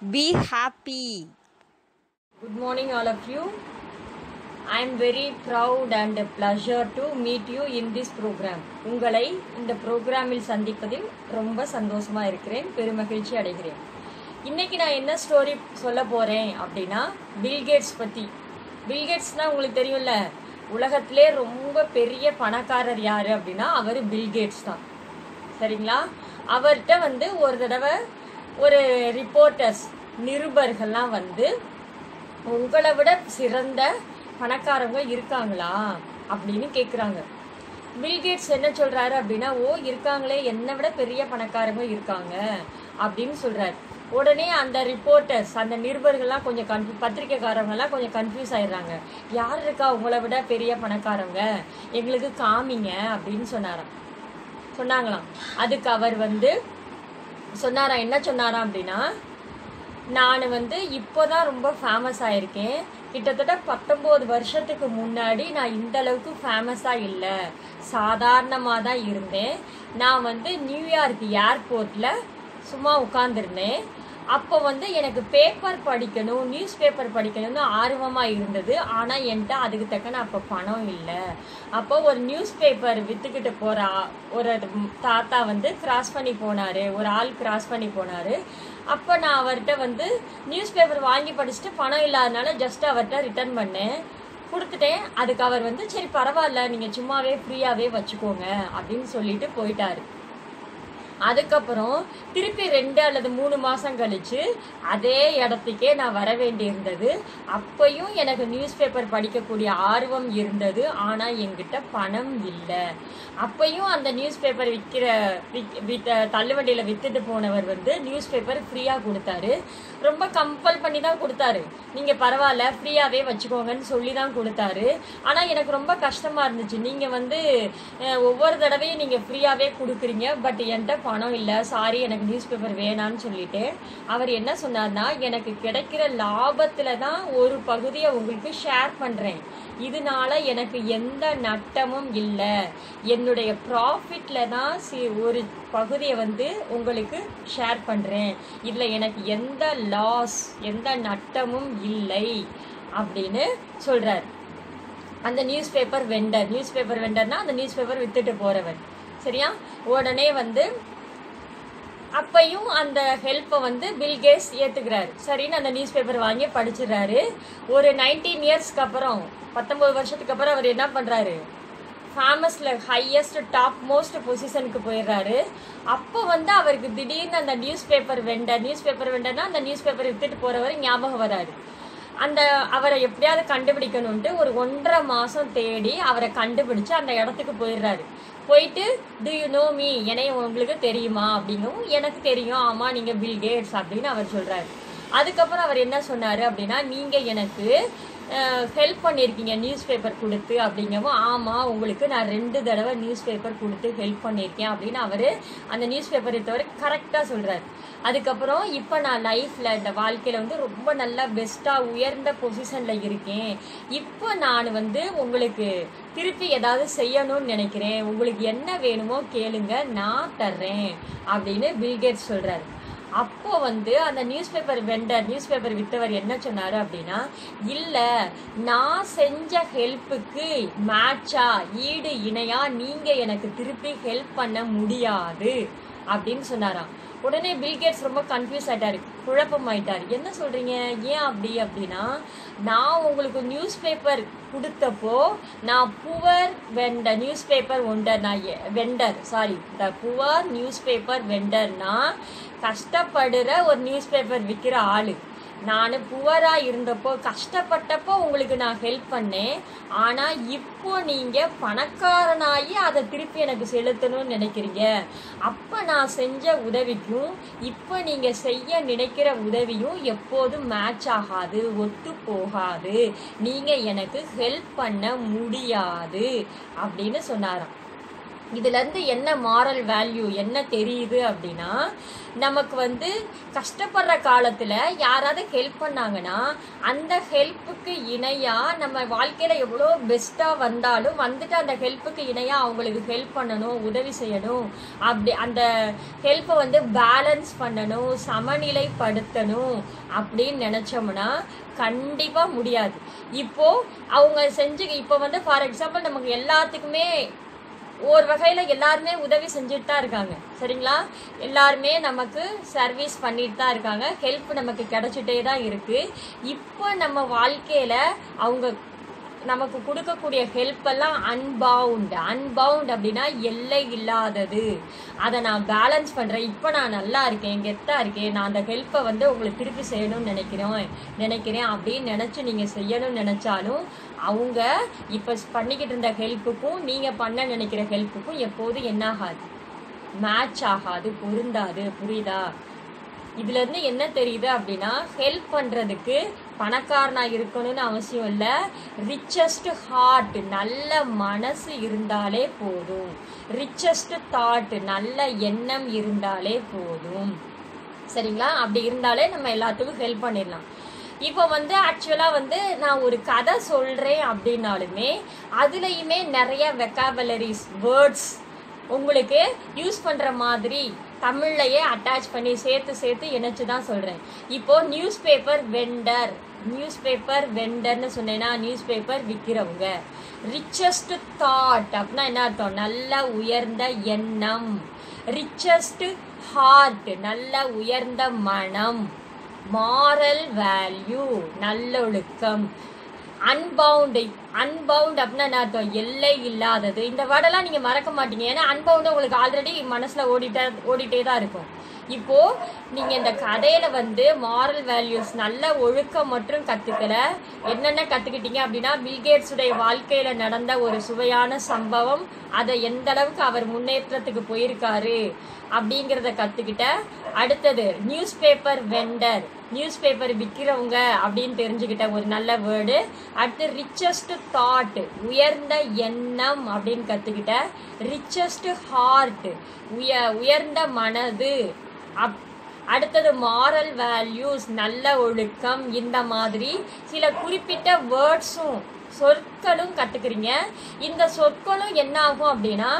Be happy. Good morning, all of you. I am very proud and pleasure to meet you in this program. உங்களை இந்த ப்ரோக்ராமில் சந்திப்பதில் ரொம்ப சந்தோஷமா இருக்கிறேன் பெருமகிழ்ச்சி அடைகிறேன் இன்னைக்கு நான் என்ன ஸ்டோரி சொல்ல போறேன் அப்படின்னா பில்கேட்ஸ் பத்தி பில்கேட்ஸ்னா உங்களுக்கு தெரியும்ல உலகத்திலே ரொம்ப பெரிய பணக்காரர் யாரு அப்படின்னா அவர் பில்கேட்ஸ் தான் சரிங்களா அவர்கிட்ட வந்து ஒரு தடவை ஒரு ரிப்போர்ட்டர்ஸ் நிருபர்கள்லாம் வந்து உங்களை விட சிறந்த பணக்காரங்க இருக்காங்களா அப்படின்னு கேட்குறாங்க பில்கேட்ஸ் என்ன சொல்றாரு அப்படின்னா ஓ இருக்காங்களே என்னை விட பெரிய பணக்காரங்க இருக்காங்க அப்படின்னு சொல்றாரு உடனே அந்த ரிப்போர்ட்டர்ஸ் அந்த நிருபர்கள்லாம் கொஞ்சம் கன்ஃபியூ பத்திரிக்கைக்காரங்கலாம் கொஞ்சம் கன்ஃபியூஸ் ஆயிடுறாங்க யார் இருக்கா உங்களை விட பெரிய பணக்காரங்க எங்களுக்கு காமிங்க அப்படின்னு சொன்னாராம் சொன்னாங்களாம் அதுக்கு அவர் வந்து சொன்னாராம் என்ன சொன்னாராம் அப்படின்னா நான் வந்து இப்போதான் ரொம்ப ஃபேமஸ் ஆயிருக்கேன் கிட்டத்தட்ட பத்தொம்போது வருஷத்துக்கு முன்னாடி நான் இந்த அளவுக்கு ஃபேமஸாக இல்லை சாதாரணமாக தான் இருந்தேன் நான் வந்து நியூயார்க் ஏர்போர்ட்டில் சும்மா உட்காந்துருந்தேன் அப்போ வந்து எனக்கு பேப்பர் படிக்கணும் நியூஸ் பேப்பர் படிக்கணும்னு ஆர்வமாக இருந்தது ஆனால் என்கிட்ட அதுக்கு தக்கன அப்போ பணம் இல்லை அப்போ ஒரு நியூஸ் பேப்பர் விற்றுக்கிட்டு போகிற ஒரு தாத்தா வந்து கிராஸ் பண்ணி போனார் ஒரு ஆள் கிராஸ் பண்ணி போனார் அப்போ நான் அவர்கிட்ட வந்து நியூஸ் பேப்பர் வாங்கி படிச்சுட்டு பணம் இல்லாதனால ஜஸ்ட் அவர்கிட்ட ரிட்டர்ன் பண்ணேன் கொடுத்துட்டேன் அதுக்கு அவர் வந்து சரி பரவாயில்ல நீங்கள் சும்மாவே ஃப்ரீயாகவே வச்சுக்கோங்க அப்படின்னு சொல்லிட்டு போயிட்டாரு அதுக்கப்புறம் திருப்பி ரெண்டு அல்லது மூணு மாசம் கழிச்சு அதே இடத்துக்கே நான் வர வேண்டியிருந்தது அப்பையும் எனக்கு நியூஸ் பேப்பர் படிக்கக்கூடிய ஆர்வம் இருந்தது ஆனா என்கிட்ட பணம் இல்லை அப்பையும் அந்த நியூஸ் பேப்பர் விற்கிற வித்த தள்ளுவண்டியில வித்துட்டு போனவர் வந்து நியூஸ் பேப்பர் ஃப்ரீயா கொடுத்தாரு ரொம்ப கம்பல் பண்ணி தான் கொடுத்தாரு நீங்க பரவாயில்ல ஃப்ரீயாவே வச்சுக்கோங்கன்னு சொல்லி தான் கொடுத்தாரு ஆனா எனக்கு ரொம்ப கஷ்டமா இருந்துச்சு நீங்க வந்து ஒவ்வொரு தடவையும் நீங்க ஃப்ரீயாவே கொடுக்குறீங்க பட் என்கிட்ட பணம் இல்லை சாரி எனக்கு நியூஸ் பேப்பர் வேணான்னு சொல்லிட்டு அவர் என்ன சொன்னார்னா எனக்கு கிடைக்கிற லாபத்துல தான் ஒரு பகுதியை உங்களுக்கு ஷேர் பண்றேன் இதனால எனக்கு எந்த நட்டமும் இல்லை என்னுடைய ப்ராஃபிட்ல தான் சி ஒரு பகுதியை வந்து உங்களுக்கு ஷேர் பண்றேன் இதில் எனக்கு எந்த லாஸ் எந்த நட்டமும் இல்லை அப்படின்னு சொல்றார் அந்த news paper vendor news paper வெண்டர்னா அந்த நியூஸ் பேப்பர் வித்துட்டு போறவர் சரியா உடனே வந்து அப்பையும் அந்த ஹெல்ப்பை வந்து பில்கேட்ஸ் ஏத்துக்கிறாரு சரின்னு அந்த நியூஸ் பேப்பர் வாங்கி படிச்சிடுறாரு ஒரு நைன்டீன் இயர்ஸ்க்கு அப்புறம் பத்தொன்பது வருஷத்துக்கு அப்புறம் அவர் என்ன பண்றாரு ஃபேமஸ்ல ஹையஸ்ட் டாப் மோஸ்ட் பொசிஷனுக்கு போயிடுறாரு அப்போ வந்து அவருக்கு திடீர்னு அந்த news paper vendor news paper வெண்டர்னா அந்த நியூஸ் பேப்பர் வித்துட்டு போறவர் ஞாபகம் வராரு அந்த அவரை எப்படியாவது கண்டுபிடிக்கணும்ட்டு ஒரு ஒன்றரை மாசம் தேடி அவரை கண்டுபிடிச்சு அந்த இடத்துக்கு போயிடுறாரு போயிட்டு டு யூ நோ மீ என்னைய உங்களுக்கு தெரியுமா அப்படிங்கவும் எனக்கு தெரியும் ஆமா நீங்க பில் கேட்ஸ் அப்படின்னு அவர் சொல்றாரு அதுக்கப்புறம் அவர் என்ன சொன்னாரு அப்படின்னா நீங்க எனக்கு ஹெல்ப் பண்ணியிருக்கீங்க நியூஸ் பேப்பர் கொடுத்து அப்படிங்கவும் ஆமாம் உங்களுக்கு நான் ரெண்டு தடவை நியூஸ் பேப்பர் கொடுத்து ஹெல்ப் பண்ணியிருக்கேன் அப்படின்னு அவர் அந்த நியூஸ் பேப்பரை தவிர கரெக்டாக சொல்கிறார் அதுக்கப்புறம் இப்போ நான் லைஃப்பில் இந்த வாழ்க்கையில் வந்து ரொம்ப நல்லா பெஸ்ட்டாக உயர்ந்த பொசிஷனில் இருக்கேன் இப்போ நான் வந்து உங்களுக்கு திருப்பி ஏதாவது செய்யணும்னு நினைக்கிறேன் உங்களுக்கு என்ன வேணுமோ கேளுங்க நான் தர்றேன் அப்படின்னு பில்கேட்ஸ் சொல்கிறாரு அப்போ வந்து அந்த news paper vendor news paper வித்தவர் என்ன சொன்னாரு அப்படின்னா இல்ல நான் செஞ்ச ஹெல்ப்புக்கு மேட்சா ஈடு இணையா நீங்க எனக்கு திருப்பி ஹெல்ப் பண்ண முடியாது அப்படின்னு சொன்னாராம் உடனே பில்கேட்ஸ் ரொம்ப கன்ஃபியூஸ் ஆயிட்டாரு குழப்பம் ஆயிட்டாரு என்ன சொல்றீங்க ஏன் அப்படி அப்படின்னா நான் உங்களுக்கு நியூஸ் பேப்பர் கொடுத்தப்போ நான் poor vendor news paper vendor நான் vendor sorry the poor news paper வெண்டர்னா கஷ்டப்படுற ஒரு நியூஸ் பேப்பர் விற்கிற ஆளு நான் புவரா இருந்தப்போ கஷ்டப்பட்டப்போ உங்களுக்கு நான் ஹெல்ப் பண்ணேன் ஆனா இப்போ நீங்க பணக்காரனாகி அதை திருப்பி எனக்கு செலுத்தணும்னு நினைக்கிறீங்க அப்ப நான் செஞ்ச உதவிக்கும் இப்போ நீங்க செய்ய நினைக்கிற உதவியும் எப்போதும் மேட்ச் ஆகாது ஒத்து போகாது நீங்க எனக்கு ஹெல்ப் பண்ண முடியாது அப்படின்னு சொன்னாராம் இதுல இருந்து என்ன மாரல் வேல்யூ என்ன தெரியுது அப்படின்னா நமக்கு வந்து கஷ்டப்படுற காலத்துல யாராவது ஹெல்ப் பண்ணாங்கன்னா அந்த ஹெல்ப்புக்கு இணையா நம்ம வாழ்க்கையில எவ்வளோ பெஸ்டா வந்தாலும் வந்துட்டு அந்த ஹெல்ப்புக்கு இணையா அவங்களுக்கு ஹெல்ப் பண்ணணும் உதவி செய்யணும் அப்படி அந்த ஹெல்ப்பை வந்து பேலன்ஸ் பண்ணணும் சமநிலைப்படுத்தணும் அப்படின்னு நினைச்சோம்னா கண்டிப்பா முடியாது இப்போ அவங்க செஞ்சு இப்போ வந்து ஃபார் எக்ஸாம்பிள் நமக்கு எல்லாத்துக்குமே ஒரு வகையில எல்லாருமே உதவி செஞ்சுட்டு தான் இருக்காங்க சரிங்களா எல்லாருமே நமக்கு சர்வீஸ் பண்ணிட்டு தான் இருக்காங்க ஹெல்ப் நமக்கு கிடைச்சிட்டே தான் இருக்கு இப்போ நம்ம வாழ்க்கையில அவங்க நமக்கு கொடுக்கக்கூடிய ஹெல்ப் எல்லாம் அன்பவுண்ட் அன்பவுண்ட் அப்படின்னா எல்லை இல்லாதது அதை நான் பேலன்ஸ் பண்றேன் இப்போ நான் நல்லா இருக்கேன் கெத்தா இருக்கேன் நான் அந்த ஹெல்ப்பை வந்து உங்களுக்கு திருப்பி செய்யணும்னு நினைக்கிறேன் நினைக்கிறேன் அப்படின்னு நினைச்சு நீங்க செய்யணும்னு நினைச்சாலும் அவங்க இப்ப பண்ணிக்கிட்டு இருந்த ஹெல்ப்புக்கும் நீங்க பண்ண நினைக்கிற ஹெல்ப்புக்கும் எப்போதும் என்ன ஆகாது மேட்ச் ஆகாது பொருந்தாது புரியுதா இதுல இருந்து என்ன தெரியுது அப்படின்னா ஹெல்ப் பண்றதுக்கு பணக்காரனா இருக்கணும்னு அவசியம் இல்ல ரிச்சஸ்ட் ஹார்ட் நல்ல மனசு இருந்தாலே போதும் ரிச்சஸ்ட் தாட் நல்ல எண்ணம் இருந்தாலே போதும் சரிங்களா அப்படி இருந்தாலே நம்ம எல்லாத்துக்கும் ஹெல்ப் பண்ணிடலாம் இப்போ வந்து ஆக்சுவலா வந்து நான் ஒரு கதை சொல்றேன் அப்படின்னாலுமே அதுலயுமே நிறைய வெக்காபலரிஸ் வேர்ட்ஸ் உங்களுக்கு யூஸ் பண்ற மாதிரி தமிழ்லயே அட்டாச் பண்ணி சேர்த்து சேர்த்து இணைச்சு தான் சொல்றேன் இப்போ news paper vendor news paper வெண்டர்னு சொன்னேன்னா நியூஸ் பேப்பர் விற்கிறவங்க ரிச்சஸ்ட் தாட் அப்படின்னா என்ன அர்த்தம் நல்ல உயர்ந்த எண்ணம் ரிச்சஸ்ட் ஹார்ட் நல்ல உயர்ந்த மனம் மாரல் வேல்யூ நல்லொழுக்கம் அன்பவுண்ட் அன்பவுண்ட் அப்படின்னா என்ன அர்த்தம் எல்லை இல்லாதது இந்த வேர்டெல்லாம் நீங்க மறக்க மாட்டீங்க ஏன்னா அன்பவுண்ட் உங்களுக்கு ஆல்ரெடி மனசுல ஓடிட்டே ஓடிட்டே தான் இருக்கும் இப்போ நீங்க இந்த கதையில வந்து மாரல் வேல்யூஸ் நல்ல ஒழுக்கம் மற்றும் கத்துக்கல என்னென்ன கத்துக்கிட்டீங்க அப்படின்னா பில்கேட்ஸ் உடைய வாழ்க்கையில நடந்த ஒரு சுவையான சம்பவம் அதை எந்த அளவுக்கு அவர் முன்னேற்றத்துக்கு போயிருக்காரு அப்படிங்கிறத கத்துக்கிட்ட அடுத்தது news paper vendor news paper விற்கிறவங்க அப்படின்னு தெரிஞ்சுக்கிட்ட ஒரு நல்ல வேர்டு அடுத்து ரிச்சஸ்ட் தாட் உயர்ந்த எண்ணம் அப்படின்னு கத்துக்கிட்ட ரிச்சஸ்ட் ஹார்ட் உய உயர்ந்த மனது அப் அடுத்தது மாரல் வேல்யூஸ் நல்ல ஒழுக்கம் இந்த மாதிரி சில குறிப்பிட்ட வேர்ட்ஸும் சொற்களும் கத்துக்கிறீங்க இந்த சொற்களும் என்ன ஆகும் அப்படின்னா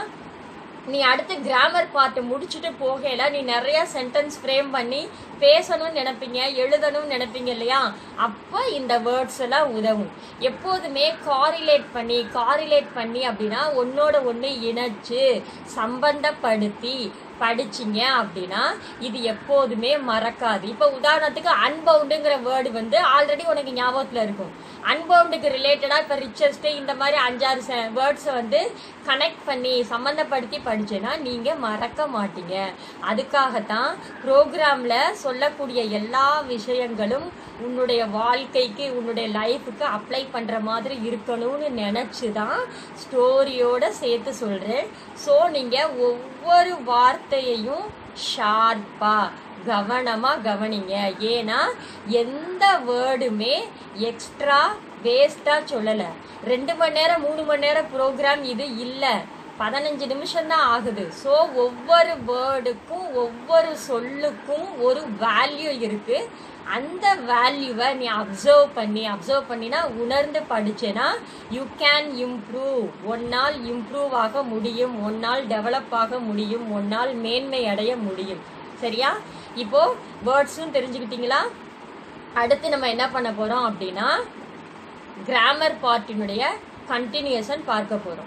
நீ அடுத்து கிராமர் பார்ட் முடிச்சுட்டு போகையில நீ நிறைய சென்டென்ஸ் ஃப்ரேம் பண்ணி பேசணும்னு நினைப்பீங்க எழுதணும்னு நினைப்பீங்க இல்லையா அப்போ இந்த வேர்ட்ஸ் எல்லாம் உதவும் எப்போதுமே காரிலேட் பண்ணி காரிலேட் பண்ணி அப்படின்னா ஒன்னோட ஒன்று இணைச்சு சம்பந்தப்படுத்தி படிச்சிங்க அப்படின்னா இது எப்போதுமே மறக்காது இப்போ உதாரணத்துக்கு அன்பவுண்டுங்கிற வேர்டு வந்து ஆல்ரெடி உனக்கு ஞாபகத்தில் இருக்கும் அன்பவுண்டுக்கு ரிலேட்டடாக இப்போ ரிச்சஸ்ட் இந்த மாதிரி அஞ்சாறு வேர்ட்ஸை வந்து கனெக்ட் பண்ணி சம்மந்தப்படுத்தி படிச்சேன்னா நீங்கள் மறக்க மாட்டீங்க அதுக்காகத்தான் ப்ரோக்ராமில் சொல்லக்கூடிய எல்லா விஷயங்களும் உன்னுடைய வாழ்க்கைக்கு உன்னுடைய லைஃபுக்கு அப்ளை பண்ணுற மாதிரி இருக்கணும்னு நினச்சி தான் ஸ்டோரியோட சேர்த்து சொல்கிறேன் ஸோ நீங்கள் ஒவ்வொரு வார்த்தையையும் ஷார்ப்பாக கவனமாக கவனிங்க ஏன்னா எந்த வேர்டுமே எக்ஸ்ட்ரா வேஸ்ட்டாக சொல்லலை ரெண்டு மணி நேரம் மூணு மணி நேரம் ப்ரோக்ராம் இது இல்லை பதினஞ்சு நிமிஷம் தான் ஆகுது ஸோ ஒவ்வொரு வேர்டுக்கும் ஒவ்வொரு சொல்லுக்கும் ஒரு வேல்யூ இருக்கு அந்த வேல்யூவை நீ அப்சர்வ் பண்ணி அப்சர்வ் பண்ணினா உணர்ந்து படிச்சேன்னா யூ கேன் இம்ப்ரூவ் ஒன்னால் இம்ப்ரூவ் ஆக முடியும் ஒன்னால் டெவலப் ஆக முடியும் ஒன்னால் மேன்மை அடைய முடியும் சரியா இப்போ வேர்ட்ஸும் தெரிஞ்சுக்கிட்டீங்களா அடுத்து நம்ம என்ன பண்ண போறோம் அப்படின்னா கிராமர் பார்ட்டினுடைய கண்டினியூஷன் பார்க்க போறோம்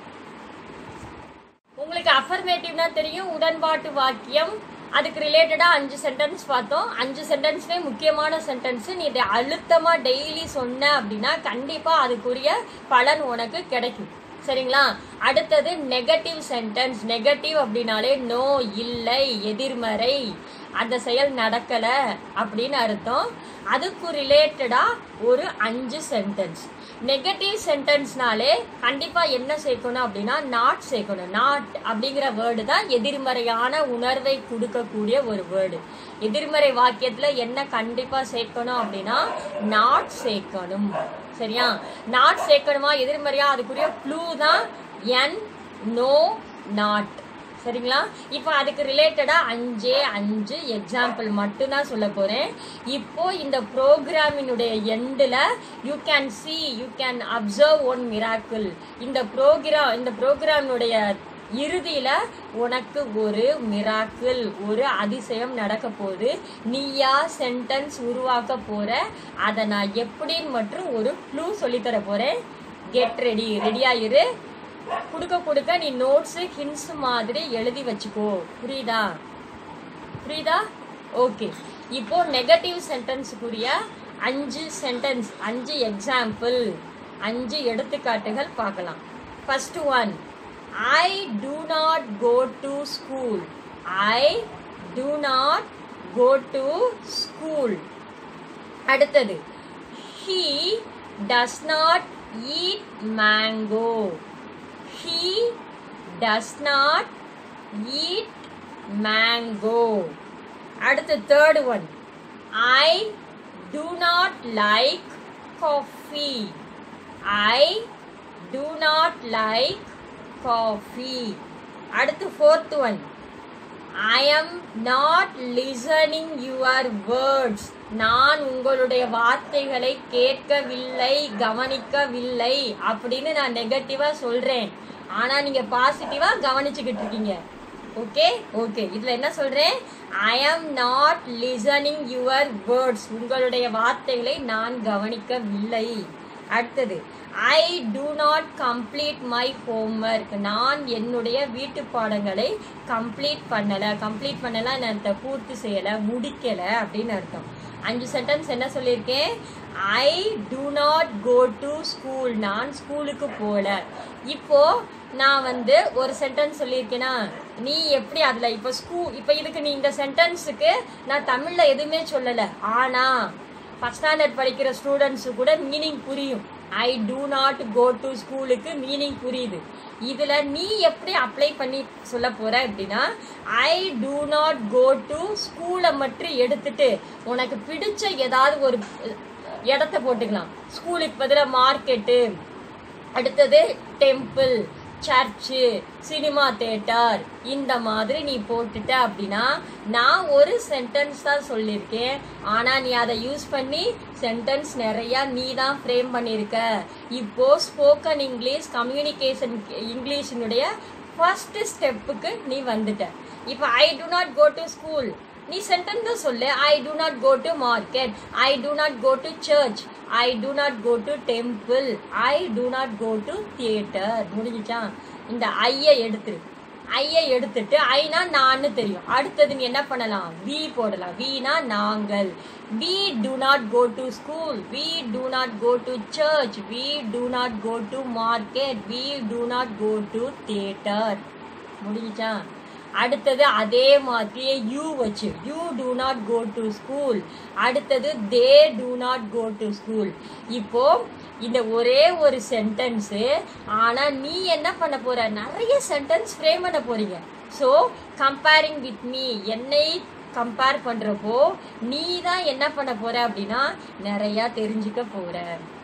உங்களுக்கு அஃபர்மேட்டிவ்னா தெரியும் உடன்பாட்டு வாக்கியம் அதுக்கு ரிலேட்டடா அஞ்சு சென்டென்ஸ் பார்த்தோம் அஞ்சு சென்டென்ஸ்மே முக்கியமான சென்டென்ஸ் நீ இதை அழுத்தமா டெய்லி சொன்ன அப்படின்னா கண்டிப்பா அதுக்குரிய பலன் உனக்கு கிடைக்கும் சரிங்களா அடுத்தது நெகட்டிவ் சென்டென்ஸ் நெகட்டிவ் அப்படின்னாலே நோ இல்லை எதிர்மறை அந்த செயல் நடக்கல அப்படின்னு அர்த்தம் அதுக்கு ரிலேட்டடா ஒரு அஞ்சு சென்டென்ஸ் நெகட்டிவ் சென்டென்ஸ்னாலே கண்டிப்பா என்ன சேர்க்கணும் அப்படின்னா நாட் சேர்க்கணும் நாட் அப்படிங்கிற வேர்டு தான் எதிர்மறையான உணர்வை கொடுக்கக்கூடிய ஒரு வேர்டு எதிர்மறை வாக்கியத்துல என்ன கண்டிப்பா சேர்க்கணும் அப்படின்னா நாட் சேர்க்கணும் சரியா நாட் சேர்க்கணுமா எதிர்மறையா அதுக்குரிய க்ளூ தான் என் நோ நாட் சரிங்களா இப்போ அதுக்கு ரிலேட்டடா அஞ்சே அஞ்சு எக்ஸாம்பிள் மட்டும்தான் சொல்ல போறேன் இப்போ இந்த ப்ரோக்ராமினுடைய எண்டில் you can see you can observe one miracle இந்த ப்ரோக்ராம் இந்த ப்ரோக்ராமினுடைய இறுதியில உனக்கு ஒரு மிராக்கிள் ஒரு அதிசயம் நடக்க போகுது நீயா சென்டென்ஸ் உருவாக்க போற அதை நான் எப்படின்னு மற்றும் ஒரு க்ளூ சொல்லித்தர போறேன் கெட் ரெடி ரெடியா இரு கொடுக்க கொடுக்க நீ நோட்ஸ் ஹிண்ட்ஸ் மாதிரி எழுதி வச்சுக்கோ புரியுதா புரியுதா ஓகே இப்போ நெகட்டிவ் சென்டென்ஸுக்குரிய அஞ்சு சென்டென்ஸ் அஞ்சு எக்ஸாம்பிள் அஞ்சு எடுத்துக்காட்டுகள் பார்க்கலாம் first one I do not go to school I do not go to school அடுத்தது he does not eat mango he does not eat mango அடுத்து third one I do not like coffee I do not like coffee அடுத்து fourth one I am not listening your words நான் உங்களுடைய வார்த்தைகளை கேட்கவில்லை கவனிக்கவில்லை அப்படின்னு நான் நெகட்டிவா சொல்றேன் ஆனா நீங்க பாசிட்டிவா கவனிச்சுக்கிட்டு இருக்கீங்க ஓகே ஓகே இதுல என்ன சொல்றேன் I am not listening your words உங்களுடைய வார்த்தைகளை நான் கவனிக்கவில்லை அடுத்தது I do not complete my homework நான் என்னுடைய வீட்டு பாடங்களை கம்ப்ளீட் பண்ணல கம்ப்ளீட் பண்ணல நான் அதை பூர்த்தி செய்யல முடிக்கல அப்படின்னு அர்த்தம் அஞ்சு சென்டென்ஸ் என்ன சொல்லியிருக்கேன் I do not go to school நான் ஸ்கூலுக்கு போல இப்போ நான் வந்து ஒரு சென்டென்ஸ் சொல்லியிருக்கேனா நீ எப்படி அதுல இப்போ ஸ்கூல் இப்போ இதுக்கு நீ இந்த சென்டென்ஸுக்கு நான் தமிழ்ல எதுவுமே சொல்லல ஆனா ஃபஸ்ட் ஸ்டாண்டர்ட் படிக்கிற ஸ்டூடெண்ட்ஸு கூட மீனிங் புரியும் I do not go to ஸ்கூலுக்கு மீனிங் புரியுது இதுல நீ எப்படி அப்ளை பண்ணி சொல்ல போற அப்படின்னா I do not go to ஸ்கூலை மட்டும் எடுத்துட்டு உனக்கு பிடிச்ச ஏதாவது ஒரு இடத்த போட்டுக்கலாம் ஸ்கூலுக்கு பதிலாக மார்க்கெட்டு அடுத்தது டெம்பிள் சர்ச்சு சினிமா தேட்டர் இந்த மாதிரி நீ போட்டுட்ட அப்படின்னா நான் ஒரு சென்டென்ஸ் தான் சொல்லியிருக்கேன் ஆனால் நீ அதை யூஸ் பண்ணி சென்டென்ஸ் நிறையா நீ தான் ஃப்ரேம் பண்ணியிருக்க இப்போ ஸ்போக்கன் இங்கிலீஷ் கம்யூனிகேஷன் இங்கிலீஷினுடைய ஃபர்ஸ்ட் ஸ்டெப்புக்கு நீ வந்துட்ட இப்போ I do not go to school நீ சென்டென்ஸ் சொல்லு I do not go to market I do not go to church I do not go to temple I do not go to theatre முடிஞ்சுச்சா இந்த ஐயை எடுத்துரு ஐயை எடுத்துட்டு ஐனா நான்னு தெரியும் அடுத்தது நீ என்ன பண்ணலாம் வி போடலாம் வீனா நாங்கள் we do not go to school we do not go to church we do not go to market we do not go to theatre முடிஞ்சுச்சா அடுத்தது அதே மாதிரியே யூ வச்சு you do not go to school அடுத்தது they do not go to school இப்போ இந்த ஒரே ஒரு சென்டென்ஸு ஆனால் நீ என்ன பண்ண போற நிறைய சென்டென்ஸ் ஃப்ரேம் பண்ண போறீங்க ஸோ கம்பேரிங் வித் மீ என்னை கம்பேர் பண்ணுறப்போ நீ தான் என்ன பண்ண போற அப்படின்னா நிறையா தெரிஞ்சுக்க போற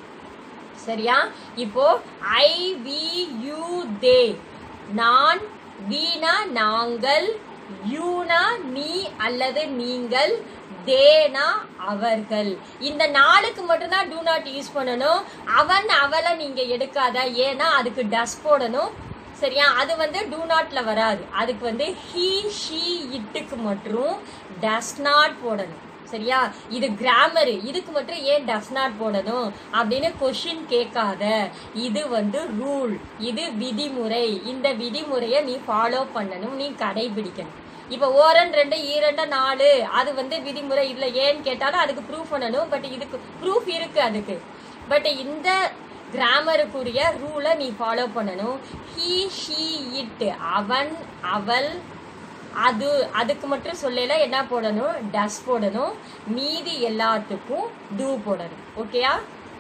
சரியா இப்போ ஐ வி யூ தே நான் வீணா நாங்கள் யூனா நீ அல்லது நீங்கள் தேனா அவர்கள் இந்த நாளுக்கு மட்டும்தான் டூ நாட் யூஸ் பண்ணணும் அவன் அவளை நீங்க எடுக்காத ஏன்னா அதுக்கு டஸ் போடணும் சரியா அது வந்து டூ நாட்ல வராது அதுக்கு வந்து ஹீ ஷீ இட்டுக்கு மட்டும் டஸ் நாட் போடணும் சரியா இது கிராமர் இதுக்கு மட்டும் ஏன் டஸ் நாட் போடணும் அப்படின்னு கொஷின் கேட்காத இது வந்து ரூல் இது விதிமுறை இந்த விதிமுறையை நீ ஃபாலோ பண்ணணும் நீ கடைபிடிக்கணும் இப்போ ஓரன் ரெண்டு ஈரண்ட நாலு அது வந்து விதிமுறை இல்லை ஏன்னு கேட்டாலும் அதுக்கு ப்ரூஃப் பண்ணணும் பட் இதுக்கு ப்ரூஃப் இருக்கு அதுக்கு பட் இந்த கிராமருக்குரிய ரூலை நீ ஃபாலோ பண்ணணும் ஹீ ஷீ இட் அவன் அவள் அது அதுக்கு மட்டும் சொல்லல என்ன போடணும் டஸ் போடணும் மீதி எல்லாத்துக்கும் டூ போடணும் ஓகேயா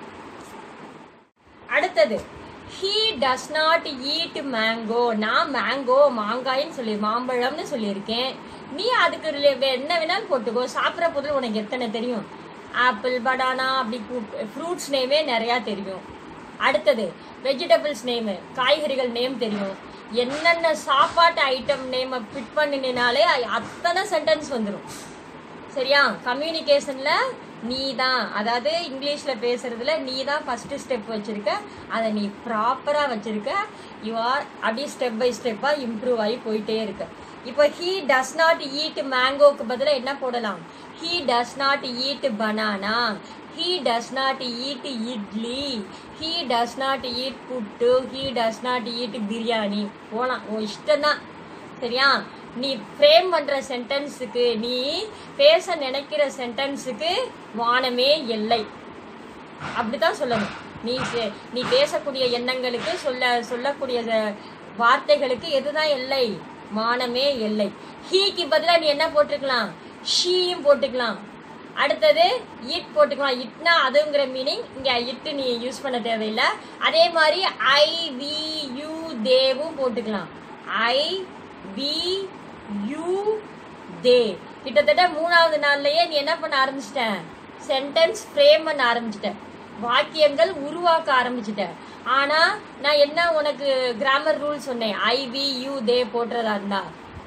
அடுத்தது he does not eat mango நான் மேங்கோ மாங்காயின்னு சொல்லி மாம்பழம்னு சொல்லியிருக்கேன் நீ அதுக்கு ரிலே- வே- என்ன வேணாலும் போட்டுக்கோ சாப்பிட்ற பொருள் உனக்கு எத்தனை தெரியும் ஆப்பிள் பனானா அப்படி ஃப்ரூட்ஸ் நேமே நிறையா தெரியும் அடுத்தது வெஜிடபிள்ஸ் நேமு காய்கறிகள் நேம் தெரியும் என்னென்ன சாப்பாட்டு ஐட்டம் நேம் ஃபிட் பண்ணினாலே அத்தனை சென்டென்ஸ் வந்துடும் சரியா கம்யூனிகேஷன்ல நீ தான் அதாவது இங்கிலீஷ்ல பேசுறதுல நீ தான் ஃபர்ஸ்ட் ஸ்டெப் வச்சிருக்க அதை நீ ப்ராப்பரா வச்சிருக்க யூ ஆர் அப்படியே ஸ்டெப் பை ஸ்டெப்பா இம்ப்ரூவ் ஆகி போயிட்டே இருக்க இப்போ ஹீ டஸ் நாட் ஈட் மேங்கோக்கு பதிலாக என்ன போடலாம் he does not eat banana he does not eat idli he does not eat puttu he does not eat biryani போலாம் ஓ இஷ்டம்தான் சரியா நீ ஃப்ரேம் பண்ற சென்டென்ஸுக்கு நீ பேச நினைக்கிற சென்டென்ஸுக்கு வானமே எல்லை அப்படிதான் சொல்லணும் நீ சே- நீ பேசக்கூடிய எண்ணங்களுக்கு சொல்ல சொல்லக்கூடிய ச- வார்த்தைகளுக்கு எதுதான் எல்லை வானமே எல்லை ஹீக்கு பதிலா நீ என்ன போட்டுக்கலாம் ஷீயும் போட்டுக்கலாம் அடுத்தது இட் போட்டுக்கலாம் இட்னா அதுங்கிற மீனிங் இங்க இட்டு நீ யூஸ் பண்ண தேவையில்லை அதே மாதிரி ஐ வி யூ தேவும் போட்டுக்கலாம் ஐ வி யூ தே கிட்டத்தட்ட மூணாவது நாள்லயே நீ என்ன பண்ண ஆரம்பிச்சிட்ட சென்டென்ஸ் ஃப்ரேம் பண்ண ஆரம்பிச்சிட்ட வாக்கியங்கள் உருவாக்க ஆரம்பிச்சிட்ட ஆனா நான் என்ன உனக்கு கிராமர் ரூல் சொன்னேன் ஐ வி யூ தே போடுறதா இருந்தா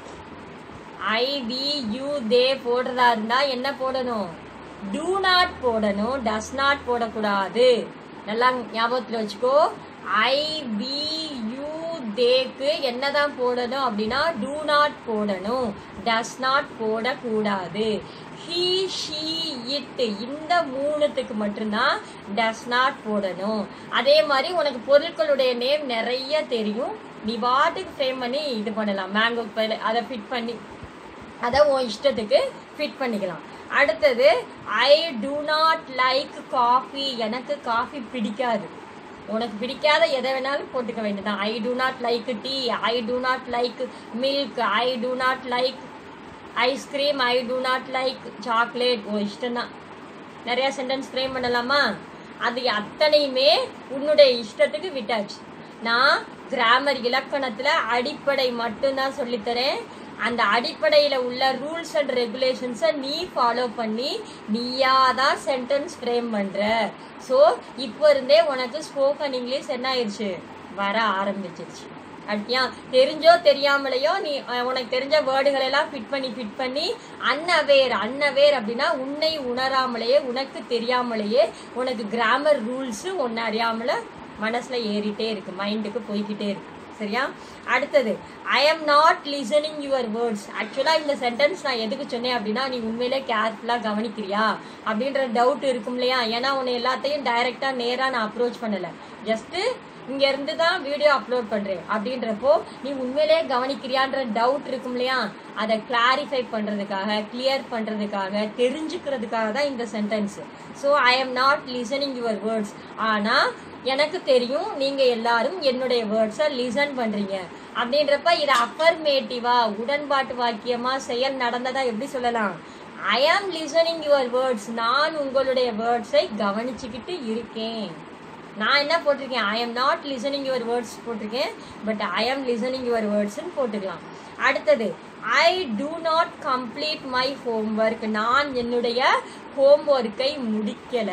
ஐ வி யூ தே போடுறதா இருந்தா என்ன போடணும் டூ நாட் போடணும் டஸ் நாட் போடக்கூடாது நல்லா ஞாபகத்துல வச்சுக்கோ ஐ வி யூ தேக்கு என்னதான் போடணும் அப்படின்னா டூ நாட் போடணும் டஸ் நாட் போடக்கூடாது ஹீ ஷீ இட் இந்த மூணுத்துக்கு மட்டும்தான் டஸ் நாட் போடணும் அதே மாதிரி உனக்கு பொருட்களுடைய நேம் நிறைய தெரியும் நீ பாட்டுக்கு ஃப்ரேம் பண்ணி இது பண்ணலாம் மேங்கோ அதை ஃபிட் பண்ணி அதை உன் இஷ்டத்துக்கு ஃபிட் பண்ணிக்கலாம் அடுத்தது I do not like coffee எனக்கு காஃபி பிடிக்காது உனக்கு பிடிக்காத எதை வேணாலும் போட்டுக்க வேண்டியதான் I do not like tea I do not like milk I do not like ice cream I do not like chocolate ஓ இஷ்டம்தான் நிறைய சென்டென்ஸ் ஃப்ரேம் பண்ணலாமா அது அத்தனையுமே உன்னுடைய இஷ்டத்துக்கு விட்டாச்சு நான் கிராமர் இலக்கணத்துல அடிப்படை மட்டும்தான் சொல்லித்தரேன் அந்த அடிப்படையில உள்ள ரூல்ஸ் அண்ட் ரெகுலேஷன்ஸை நீ ஃபாலோ பண்ணி நீயா தான் சென்டென்ஸ் ஃப்ரேம் பண்ற ஸோ இப்போ இருந்தே உனக்கு ஸ்போக்கன் இங்கிலீஷ் என்ன ஆயிடுச்சு வர ஆரம்பிச்சிருச்சு அப்படியா தெரிஞ்சோ தெரியாமலையோ நீ அஹ், உனக்கு தெரிஞ்ச வேர்டுகள் எல்லாம் ஃபிட் பண்ணி ஃபிட் பண்ணி அன்னவேர் அன்னவேர் அப்படின்னா உன்னை உணராமலேயே உனக்கு தெரியாமலேயே உனக்கு கிராமர் ரூல்ஸ் ஒன்னு அறியாமல மனசுல ஏறிட்டே இருக்கு மைண்டுக்கு போய்கிட்டே இருக்கு சரியா அடுத்தது I am not listening your words ஆக்சுவலாக இந்த சென்டென்ஸ் நான் எதுக்கு சொன்னேன் அப்படின்னா நீ உண்மையிலே கேர்ஃபுல்லாக கவனிக்கிறியா அப்படின்ற டவுட் இருக்கும் இல்லையா ஏன்னா உன்னை எல்லாத்தையும் டைரெக்டாக நேராக நான் அப்ரோச் பண்ணலை ஜஸ்ட்டு இங்க இருந்து தான் வீடியோ அப்லோட் பண்றேன் அப்படின்றப்போ நீ உண்மையிலே கவனிக்கிறியான்ற டவுட் இருக்கும் இல்லையா அதை கிளாரிஃபை பண்றதுக்காக கிளியர் பண்றதுக்காக தெரிஞ்சுக்கிறதுக்காக தான் இந்த sentence so I am not listening your words ஆனா எனக்கு தெரியும் நீங்க எல்லாரும் என்னுடைய வேர்ட்ஸை லிசன் பண்றீங்க அப்படின்றப்ப இது அஃபர்மேட்டிவா உடன்பாட்டு வாக்கியமா செயல் நடந்ததா எப்படி சொல்லலாம் ஐ ஆம் லிசனிங் யுவர் வேர்ட்ஸ் நான் உங்களுடைய வேர்ட்ஸை கவனிச்சுக்கிட்டு இருக்கேன் நான் என்ன போட்டிருக்கேன் I am not listening your words போட்டிருக்கேன் but I am listening your வேர்ட்ஸ்னு போட்டுக்கலாம் அடுத்தது I do not complete my homework நான் என்னுடைய ஹோம்ஒர்க்கை முடிக்கல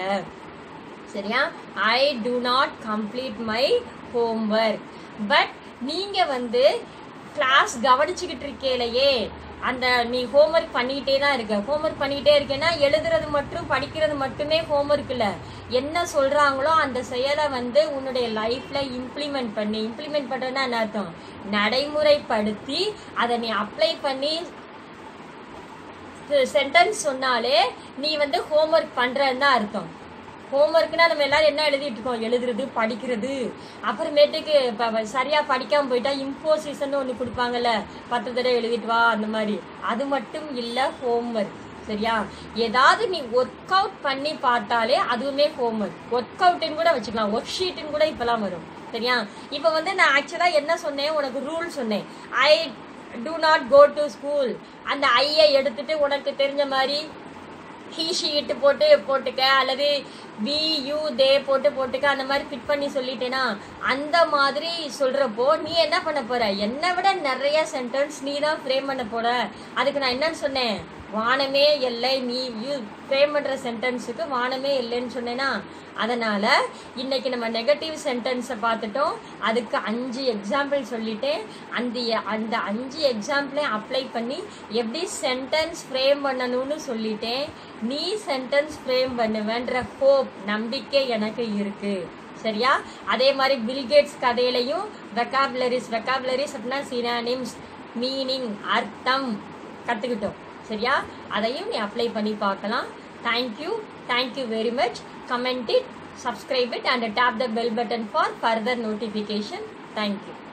சரியா I do not complete my homework but நீங்க வந்து கிளாஸ் கவனிச்சுக்கிட்டு இருக்கேலையே அந்த நீ ஹோம்ஒர்க் பண்ணிக்கிட்டே தான் இருக்க ஹோம்ஒர்க் பண்ணிக்கிட்டே இருக்கேன்னா எழுதுறது மட்டும் படிக்கிறது மட்டுமே ஹோம்ஒர்க் இல்ல என்ன சொல்றாங்களோ அந்த செயலை வந்து உன்னுடைய லைஃப்ல இம்ப்ளிமெண்ட் பண்ணி இம்ப்ளிமெண்ட் பண்றதுன்னா என்ன அர்த்தம் நடைமுறைப்படுத்தி அதை நீ அப்ளை பண்ணி சென்டென்ஸ் சொன்னாலே நீ வந்து ஹோம்ஒர்க் பண்றன்னு தான் அர்த்தம் ஹோம்ஒர்க்னா நம்ம எல்லாரும் என்ன எழுதிட்டு இருக்கோம் எழுதுறது படிக்கிறது அப்புறமேட்டுக்கு இப்போ சரியா படிக்காம போயிட்டா இம்போசிஷன் ஒன்று கொடுப்பாங்கல்ல பத்து தடவை எழுதிட்டு வா அந்த மாதிரி அது மட்டும் இல்லை ஹோம்ஒர்க் சரியா ஏதாவது நீ ஒர்க் அவுட் பண்ணி பார்த்தாலே அதுவுமே ஹோம்ஒர்க் ஒர்க் அவுட்னு கூட வச்சுக்கலாம் ஒர்க் ஷீட்டுன்னு கூட இப்பெல்லாம் வரும் சரியா இப்போ வந்து நான் ஆக்சுவலாக என்ன சொன்னேன் உனக்கு ரூல் சொன்னேன் I do not go to school அந்த ஐயை எடுத்துட்டு உனக்கு தெரிஞ்ச மாதிரி ஹீ ஷீட்டு போட்டு போட்டுக்க அல்லது வி யூ தே போட்டு போட்டுக்க அந்த மாதிரி ஃபிட் பண்ணி சொல்லிட்டேனா அந்த மாதிரி சொல்றப்போ நீ என்ன பண்ண போற என்னை விட நிறைய சென்டென்ஸ் நீ தான் ஃப்ரேம் பண்ண போற அதுக்கு நான் என்னன்னு சொன்னேன் வானமே இல்லை நீ யூ ஃப்ரேம் பண்ணுற சென்டென்ஸுக்கு வானமே இல்லைன்னு சொன்னேன்னா அதனால இன்னைக்கு நம்ம நெகட்டிவ் சென்டென்ஸை பார்த்துட்டோம் அதுக்கு அஞ்சு எக்ஸாம்பிள் சொல்லிட்டேன் அந்த அந்த அஞ்சு எக்ஸாம்பிளையும் அப்ளை பண்ணி எப்படி சென்டென்ஸ் ஃப்ரேம் பண்ணணும்னு சொல்லிட்டேன் நீ சென்டென்ஸ் ஃப்ரேம் பண்ணுவேன்ற ஹோப் நம்பிக்கை எனக்கு இருக்கு சரியா அதே மாதிரி பில்கேட்ஸ் கதையிலையும் வெக்காபுலரிஸ் வெக்காபுலரிஸ் அப்படின்னா சினானிம்ஸ் மீனிங் அர்த்தம் கற்றுக்கிட்டோம் சரியா அதையும் நீ அப்ளை பண்ணி பார்க்கலாம் thank you thank you very much comment it subscribe it and tap the bell button for further notification thank you